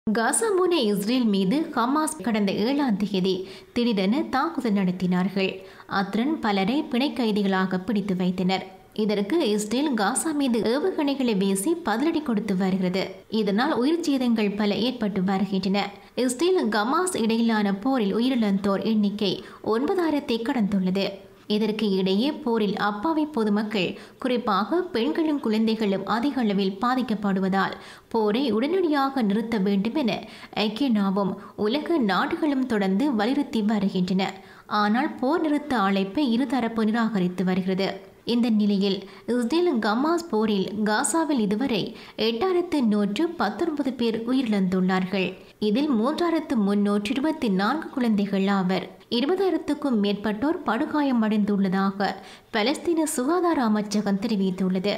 காசா முனை இஸ்ரேல் மீது ஹமாஸ் கடந்த ஏழாம் தேதி திடீரென தாக்குதல் நடத்தினார்கள் அத்துடன் பலரை பிணை கைதிகளாக பிடித்து வைத்தனர் இதற்கு இஸ்ரேல் காசா மீது ஏவுகணைகளை வீசி பதிலடி கொடுத்து வருகிறது இதனால் உயிர் சேதங்கள் பல ஏற்பட்டு வருகின்றன இஸ்ரேல் கமாஸ் இடையிலான போரில் உயிரிழந்தோர் எண்ணிக்கை ஒன்பதாயிரத்தை கடந்துள்ளது இதற்கு இடையே போரில் அப்பாவி பொதுமக்கள் குறிப்பாக பெண்களும் குழந்தைகளும் அதிக அளவில் பாதிக்கப்படுவதால் போரை உடனடியாக நிறுத்த வேண்டும் என ஐக்கியனாவும் உலக நாடுகளும் தொடர்ந்து வலியுறுத்தி வருகின்றன ஆனால் போர் நிறுத்த அழைப்பை இருதரப்பு நிராகரித்து வருகிறது இந்த நிலையில் இஸ்ரேல் கமாஸ் போரில் காசாவில் இதுவரை எட்டாயிரத்து நூற்று பத்தொன்பது பேர் உயிரிழந்துள்ளார்கள் இதில் மூன்றாயிரத்து முன்னூற்று இருபத்தி நான்கு குழந்தைகள் ஆவர் இருபதாயிரத்துக்கும் மேற்பட்டோர் படுகாயமடைந்துள்ளதாக பலஸ்தீன சுகாதார அமைச்சகம் தெரிவித்துள்ளது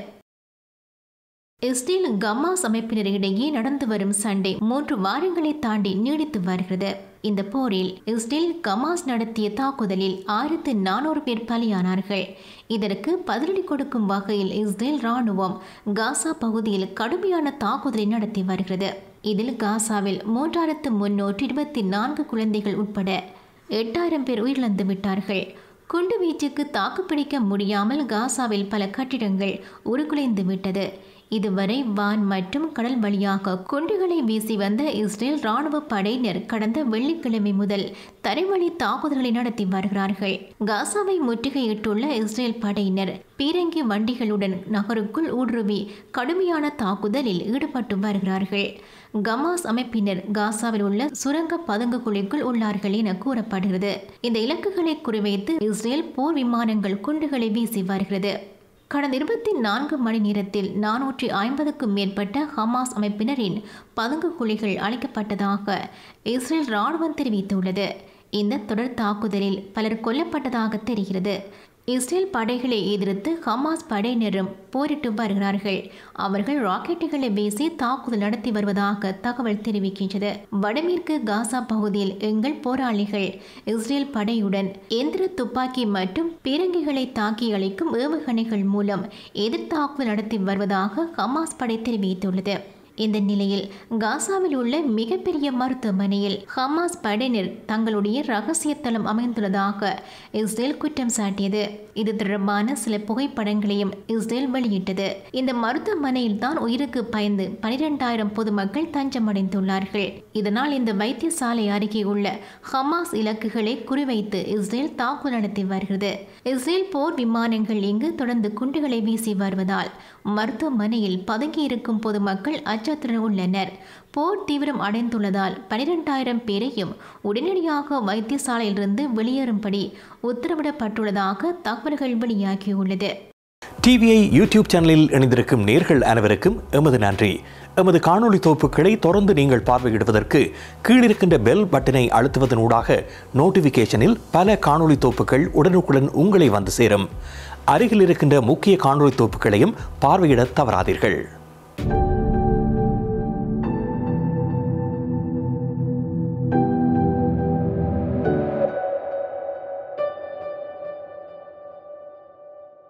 இஸ்ரேல் கமாஸ் அமைப்பினரிடையே நடந்து வரும் சண்டை மூன்று வாரங்களை தாண்டி நீடித்து வருகிறது இந்த போரில் இஸ்ரேல் கமாஸ் நடத்திய தாக்குதலில் ஆயிரத்து நானூறு பேர் பலியானார்கள் இதற்கு பதிலடி கொடுக்கும் வகையில் இஸ்ரேல் ராணுவம் காசா பகுதியில் கடுமையான தாக்குதலை நடத்தி வருகிறது இதில் காசாவில் மூன்றாயிரத்து முன்னூற்று இருபத்தி நான்கு குழந்தைகள் உட்பட எட்டாயிரம் பேர் உயிரிழந்து விட்டார்கள் குண்டு வீச்சுக்கு தாக்குப்பிடிக்க முடியாமல் காசாவில் பல கட்டிடங்கள் உருக்குலைந்து விட்டது இதுவரை வான் மற்றும் கடல் வழியாக குண்டுகளை வீசி வந்த இஸ்ரேல் ராணுவ படையினர் கடந்த வெள்ளிக்கிழமை முதல் தரைவழி தாக்குதல்களை நடத்தி வருகிறார்கள் காசாவை முற்றுகையிட்டுள்ள இஸ்ரேல் படையினர் பீரங்கி வண்டிகளுடன் நகருக்குள் ஊடுருவி கடுமையான தாக்குதலில் ஈடுபட்டு வருகிறார்கள் கமாஸ் அமைப்பினர் காசாவில் உள்ள சுரங்க பதுங்கு குழிக்குள் உள்ளார்கள் என கூறப்படுகிறது இந்த இலக்குகளை குறிவைத்து இஸ்ரேல் போர் விமானங்கள் குண்டுகளை வீசி வருகிறது கடந்த இருபத்தி நான்கு மணி நேரத்தில் நானூற்றி ஐம்பதுக்கும் மேற்பட்ட ஹமாஸ் அமைப்பினரின் பதுங்கு குழிகள் அளிக்கப்பட்டதாக இஸ்ரேல் ராணுவம் தெரிவித்துள்ளது இந்த தொடர் தாக்குதலில் பலர் கொல்லப்பட்டதாக தெரிகிறது இஸ்ரேல் படைகளை எதிர்த்து ஹமாஸ் படையினரும் போரிட்டு வருகிறார்கள் அவர்கள் ராக்கெட்டுகளை வீசி தாக்குதல் நடத்தி வருவதாக தகவல் தெரிவிக்கின்றது வடமேற்கு காசா பகுதியில் எங்கள் போராளிகள் இஸ்ரேல் படையுடன் எந்திர துப்பாக்கி மற்றும் பீரங்கிகளை தாக்கி அளிக்கும் ஏவுகணைகள் மூலம் எதிர்த்தாக்குதல் நடத்தி வருவதாக ஹமாஸ் படை தெரிவித்துள்ளது இந்த நிலையில் காசாவில் உள்ள மிகப்பெரிய மருத்துவமனையில் ஹமாஸ் படையினர் தங்களுடைய ரகசிய தளம் அமைந்துள்ளதாக இஸ்ரேல் குற்றம் சாட்டியது இது தொடர்பான சில புகைப்படங்களையும் இஸ்ரேல் வெளியிட்டது இந்த மருத்துவமனையில் தான் உயிருக்கு பயந்து பனிரெண்டாயிரம் பொதுமக்கள் தஞ்சமடைந்துள்ளார்கள் இதனால் இந்த வைத்தியசாலை அருகே உள்ள ஹமாஸ் இலக்குகளை குறிவைத்து இஸ்ரேல் தாக்குதல் நடத்தி வருகிறது இஸ்ரேல் போர் விமானங்கள் இங்கு தொடர்ந்து குண்டுகளை வீசி வருவதால் மருத்துவமனையில் பதுங்கியிருக்கும் பொதுமக்கள் அச்சத்துடன் உள்ளனர் போர் தீவிரம் அடைந்துள்ளதால் பனிரெண்டாயிரம் பேரையும் உடனடியாக வைத்தியசாலையிலிருந்து வெளியேறும்படி உத்தரவிடப்பட்டுள்ளதாக தகவல்கள் வெளியாகியுள்ளது டிவிஐ யூடியூப் சேனலில் இணைந்திருக்கும் நேர்கள் அனைவருக்கும் எமது நன்றி எமது காணொளி தொகுப்புகளை தொடர்ந்து நீங்கள் பார்வையிடுவதற்கு கீழிருக்கின்ற பெல் பட்டனை அழுத்துவதனூடாக நோட்டிஃபிகேஷனில் பல காணொளி தொகுப்புகள் உடனுக்குடன் உங்களை வந்து சேரும் அருகில் இருக்கின்ற முக்கிய காணொளி தொகுப்புகளையும் பார்வையிட தவறாதீர்கள்